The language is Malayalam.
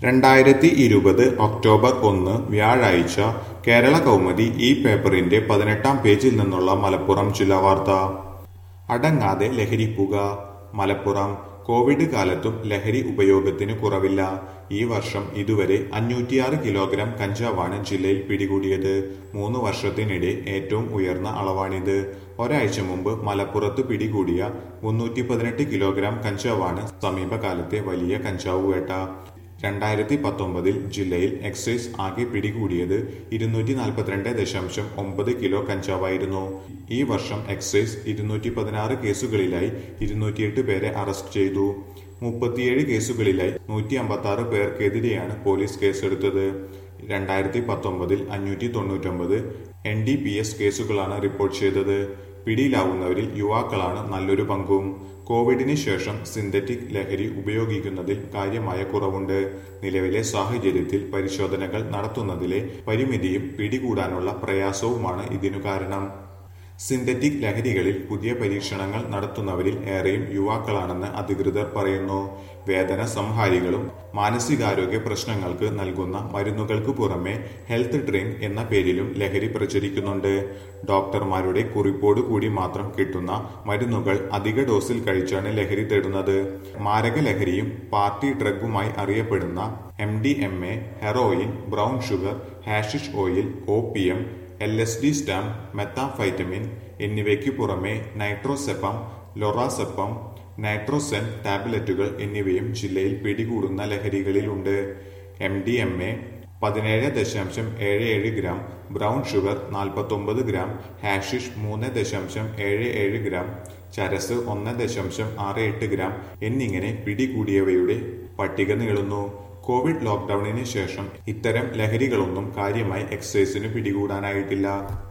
രണ്ടായിരത്തി ഇരുപത് ഒക്ടോബർ ഒന്ന് വ്യാഴാഴ്ച കേരള കൗമുദി ഈ പേപ്പറിന്റെ പതിനെട്ടാം പേജിൽ നിന്നുള്ള മലപ്പുറം ജില്ലാ വാർത്ത അടങ്ങാതെ ലഹരിപ്പുക മലപ്പുറം കോവിഡ് കാലത്തും ലഹരി ഉപയോഗത്തിന് കുറവില്ല ഈ വർഷം ഇതുവരെ അഞ്ഞൂറ്റിയാറ് കിലോഗ്രാം കഞ്ചാവാണ് ജില്ലയിൽ പിടികൂടിയത് മൂന്ന് വർഷത്തിനിടെ ഏറ്റവും ഉയർന്ന അളവാണിത് ഒരാഴ്ച മുമ്പ് മലപ്പുറത്ത് പിടികൂടിയ മുന്നൂറ്റി പതിനെട്ട് കിലോഗ്രാം കഞ്ചാവാണ് സമീപകാലത്തെ വലിയ കഞ്ചാവ് വേട്ട രണ്ടായിരത്തി പത്തൊമ്പതിൽ ജില്ലയിൽ എക്സൈസ് ആകെ പിടികൂടിയത് ഇരുന്നൂറ്റി നാൽപ്പത്തിരണ്ട് ദശാംശം ഒമ്പത് കിലോ കഞ്ചാവായിരുന്നു ഈ വർഷം എക്സൈസ് ഇരുന്നൂറ്റി പതിനാറ് കേസുകളിലായി ഇരുന്നൂറ്റിയെട്ട് പേരെ അറസ്റ്റ് ചെയ്തു മുപ്പത്തിയേഴ് കേസുകളിലായി നൂറ്റി അമ്പത്തി ആറ് പേർക്കെതിരെയാണ് പോലീസ് കേസെടുത്തത് രണ്ടായിരത്തി പത്തൊമ്പതിൽ അഞ്ഞൂറ്റി തൊണ്ണൂറ്റൊമ്പത് എൻ ഡി പി എസ് കേസുകളാണ് റിപ്പോർട്ട് ചെയ്തത് പിടിയിലാവുന്നവരിൽ യുവാക്കളാണ് നല്ലൊരു പങ്കും കോവിഡിന് ശേഷം സിന്തറ്റിക് ലഹരി ഉപയോഗിക്കുന്നതിൽ കാര്യമായ കുറവുണ്ട് നിലവിലെ സാഹചര്യത്തിൽ പരിശോധനകൾ നടത്തുന്നതിലെ പരിമിതിയും പിടികൂടാനുള്ള പ്രയാസവുമാണ് ഇതിനു കാരണം സിന്തറ്റിക് ലഹരികളിൽ പുതിയ പരീക്ഷണങ്ങൾ നടത്തുന്നവരിൽ ഏറെയും യുവാക്കളാണെന്ന് അധികൃതർ പറയുന്നു വേദന സംഹാരികളും മാനസികാരോഗ്യ പ്രശ്നങ്ങൾക്ക് നൽകുന്ന മരുന്നുകൾക്ക് പുറമെ ഹെൽത്ത് ഡ്രിങ്ക് എന്ന പേരിലും ലഹരി പ്രചരിക്കുന്നുണ്ട് ഡോക്ടർമാരുടെ കുറിപ്പോട് കൂടി മാത്രം കിട്ടുന്ന മരുന്നുകൾ അധിക ഡോസിൽ കഴിച്ചാണ് ലഹരി തേടുന്നത് മാരക ലഹരിയും പാർട്ടി ഡ്രഗുമായി അറിയപ്പെടുന്ന M D M A heroin brown sugar hashish oil opium L S D stamp methamphetamine എന്നിവയ്ക്ക് പുറമെ നൈട്രോസെപ്പം ലൊറാസെപ്പം നൈട്രോസെൻ ടാബ്ലറ്റുകൾ എന്നിവയും ജില്ലയിൽ പിടികൂടുന്ന ലഹരികളിലുണ്ട് എം ഡി എം എ പതിനേഴ് ദശാംശം ഏഴ് ഏഴ് ഗ്രാം ബ്രൗൺ ഷുഗർ നാൽപ്പത്തൊമ്പത് ഗ്രാം ഹാഷിഷ് മൂന്ന് ദശാംശം ഏഴ് ഏഴ് ഗ്രാം ചരസ് ഒന്ന് ദശാംശം ആറ് എട്ട് ഗ്രാം എന്നിങ്ങനെ പിടികൂടിയവയുടെ പട്ടിക നീളുന്നു കോവിഡ് ലോക്ക്ഡൌണിന് ശേഷം ഇത്തരം ലഹരികളൊന്നും കാര്യമായി എക്സൈസിന് പിടികൂടാനായിട്ടില്ല